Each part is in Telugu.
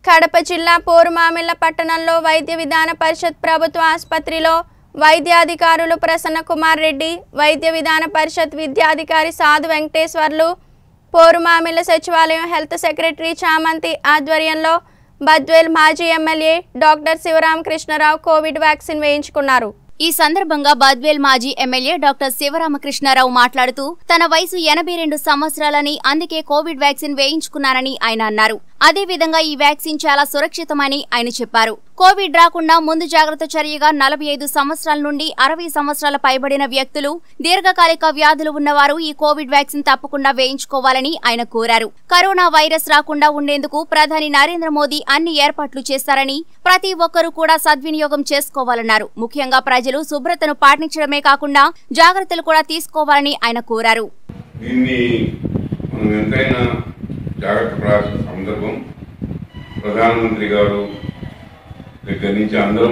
కడప జిల్లా పోరుమామిళ్ల పట్టణంలో వైద్య విధాన పరిషత్ ప్రభుత్వ ఆసుపత్రిలో వైద్యాధికారులు ప్రసన్న కుమార్ రెడ్డి వైద్య విధాన పరిషత్ విద్యాధికారి సాధు వెంకటేశ్వర్లు పోరుమామిళ్ల సచివాలయం హెల్త్ సెక్రటరీ చామంతి ఆధ్వర్యంలో బద్వేల్ మాజీ MLA doctor Sivaramakrishnarao Covid vaccine వేయించుకున్నారు ఈ సందర్భంగా బద్వేల్ మాజీ ఎమ్మెల్యే డాక్టర్ శివరామకృష్ణారావు మాట్లాడుతూ తన వయసు ఎనభై రెండు సంవత్సరాలని అందుకే కోవిడ్ వ్యాక్సిన్ వేయించుకున్నారని ఆయన అన్నారు అదేవిధంగా ఈ వ్యాక్సిన్ చాలా సురక్షితమని ఆయన చెప్పారు కోవిడ్ రాకుండా ముందు జాగ్రత్త చర్యగా నలభై ఐదు సంవత్సరాల నుండి అరవై సంవత్సరాల పైబడిన వ్యక్తులు దీర్ఘకాలిక వ్యాధులు ఉన్నవారు ఈ కోవిడ్ వ్యాక్సిన్ తప్పకుండా వేయించుకోవాలని ఆయన కోరారు కరోనా వైరస్ రాకుండా ఉండేందుకు ప్రధాని నరేంద్ర మోదీ అన్ని ఏర్పాట్లు చేశారని ప్రతి ఒక్కరూ కూడా సద్వినియోగం చేసుకోవాలన్నారు ముఖ్యంగా ప్రజలు శుభ్రతను పాటించడమే కాకుండా జాగ్రత్తలు కూడా తీసుకోవాలని ఆయన కోరారు దీన్ని మనం ఎంతైనా జాగ్రత్త పడాల్సిన సందర్భం ప్రధానమంత్రి గారు దగ్గర నుంచి అందరం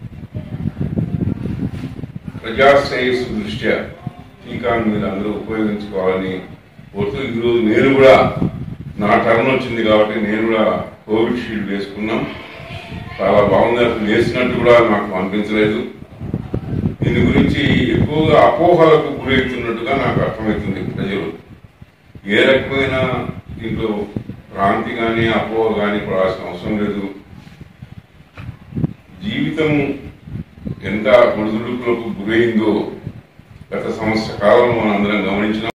ప్రజాశ్రేయస్సు దృష్ట్యా టీకాను మీరు అందరూ ఉపయోగించుకోవాలని కోరుతూ ఈరోజు నేను కూడా నా టర్న్ వచ్చింది కాబట్టి నేను కూడా కోవిడ్ షీల్డ్ వేసుకున్నాం చాలా బాగుంది అసలు వేసినట్టు కూడా నాకు అనిపించలేదు దీని గురించి ఎక్కువగా అపోహలకు గురవుతున్నట్టుగా నాకు అర్థమవుతుంది ప్రజలు ఏ రకమైన దీంట్లో భ్రాంతి కానీ అపోహ కానీ పడాల్సిన అవసరం లేదు జీవితం ఎంత ఒడిదుడుకులకు గురైందో గత సంవత్సర కాలంలో మనం అందరం గమనించినాం